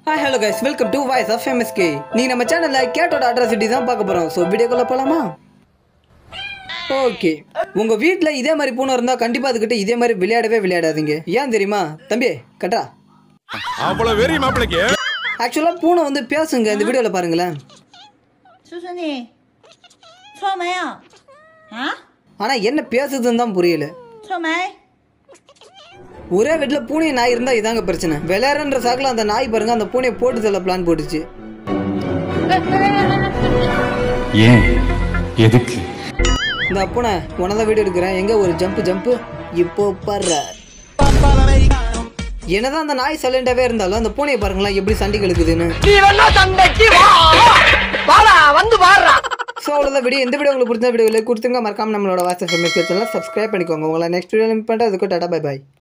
hi hello guys welcome to voice of MSK நீ நம்ம சேனலில் கேட்டோட அட்ராசிட்டி தான் பார்க்க போகிறோம் ஸோ வீடியோக்குள்ளே போகலாமா ஓகே உங்கள் வீட்டில் இதே மாதிரி பூனை இருந்தால் கண்டிப்பாக அதுக்கிட்ட இதே மாதிரி விளையாடவே விளையாடாதீங்க ஏன் தெரியுமா தம்பி கட்டா அவ்வளவு வெறி மாப்பிளைக்கு ஆக்சுவலாக பூனை வந்து பேசுங்க இந்த வீடியோவில் பாருங்களேன் 叔叔你错没有？啊？ ஆனால் என்ன பேசுதுன்னு தான் புரியல 错没？ ஒரே வீட்டில் பூனை நாய் இருந்தால் இதாங்க பிரச்சனை விளையாடுன்ற சாக்கில் அந்த நாய் பாருங்க அந்த பூனையை போட்டு செல்ல பிளான் போட்டுச்சு ஏன் எதுக்கு இந்த பூனை உனதான் வீடியோ எடுக்கிறேன் எங்க ஒரு ஜம்ப் ஜம்ப் இப்போ பர்ற என்னதான் அந்த நாய் சைலண்டாவே இருந்தாலும் அந்த பூனையை பாருங்களேன் எப்படி சண்டைக்கு இழுக்குதுன்னு ஸோ அவ்வளோதான் வீடியோ இந்த வீடியோ உங்களுக்கு பிடிச்ச வீடியோ கொடுத்துங்க மறக்காம நம்மளோட வாட்ஸ்அப் சேனல் சப்ஸ்கிரைப் பண்ணிக்கோங்க உங்களை நெக்ஸ்ட் வீடியோ பண்ணுறது அதுக்கு டாடா பை பாய்